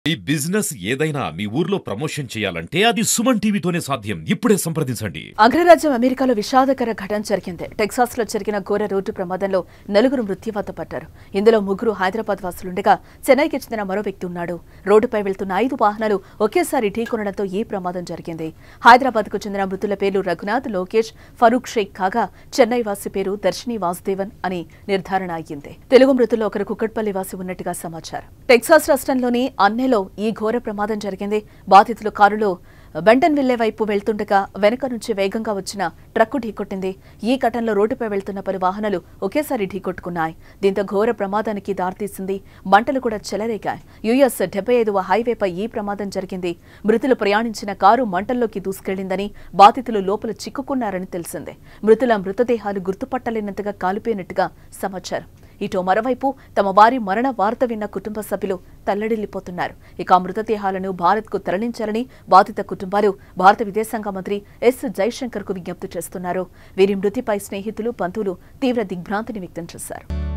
ఈ బిజినెస్ ఏదైనా మీ ఊర్లో ప్రమోషన్ చేయాలంటే అది సుమన్ టీవీతోనే సాధ్యం ఇప్పుడే సంప్రదించండి అగ్రరాజ్యం అమెరికాలో విషాదకర ఘటన జరిగింది టెక్సాస్ లో జరిగిన ఘోర రోడ్డు ప్రమాదంలో నలుగురు మృత్యువాత పడ్డారు ఇందులో ముగ్గురు హైదరాబాద్ వాసులుండగా చెన్నైకి చెందిన మరో వ్యక్తి ఉన్నాడు రోడ్డుపై వెళ్తున్న ఐదు వాహనాలు ఒకేసారి ఢీకొనడంతో ఈ ప్రమాదం జరిగింది హైదరాబాద్ కు చెందిన మృతుల పేర్లు రఘునాథ్ లోకేష్ ఫరూక్ షేక్ కాగా చెన్నై వాసి పేరు దర్శిని వాసుదేవన్ అని నిర్ధారణ అయ్యింది తెలుగు మృతుల్లో ఒకరు కుక్కట్పల్లి వాసి ఉన్నట్టుగా సమాచారం టెక్సాస్ రాష్ట్రంలోని అన్నెలో ఈ ఘోర ప్రమాదం జరిగింది బాధితులు కారులో బెంటన్ విల్లే వైపు వెళ్తుండగా వెనక నుంచి వేగంగా వచ్చిన ట్రక్కు ఢీకొట్టింది ఈ ఘటనలో రోడ్డుపై వెళ్తున్న పలు వాహనాలు ఒకేసారి ఢీకొట్టుకున్నాయి దీంతో ఘోర ప్రమాదానికి దారితీసింది మంటలు కూడా చెలరేగాయి యుఎస్ డెబ్బై ఐదవ హైవేపై ఈ ప్రమాదం జరిగింది మృతులు ప్రయాణించిన కారు మంటల్లోకి దూసుకెళ్లిందని బాధితులు లోపల చిక్కుకున్నారని తెలిసింది మృతుల మృతదేహాలు గుర్తుపట్టలేనంతగా కాలిపోయినట్టుగా సమాచారం ఇటో మరోవైపు తమ వారి మరణ వార్త విన్న కుటుంబ సభ్యులు తల్లడిల్లిపోతున్నారు ఇక ఆ మృతదేహాలను భారత్కు తరలించాలని బాధిత కుటుంబాలు భారత విదేశాంగ మంత్రి ఎస్ జైశంకర్ కు విజ్ఞప్తి చేస్తున్నారు వీరి మృతిపై స్నేహితులు బంధువులు తీవ్ర దిగ్భ్రాంతిని వ్యక్తం చేశారు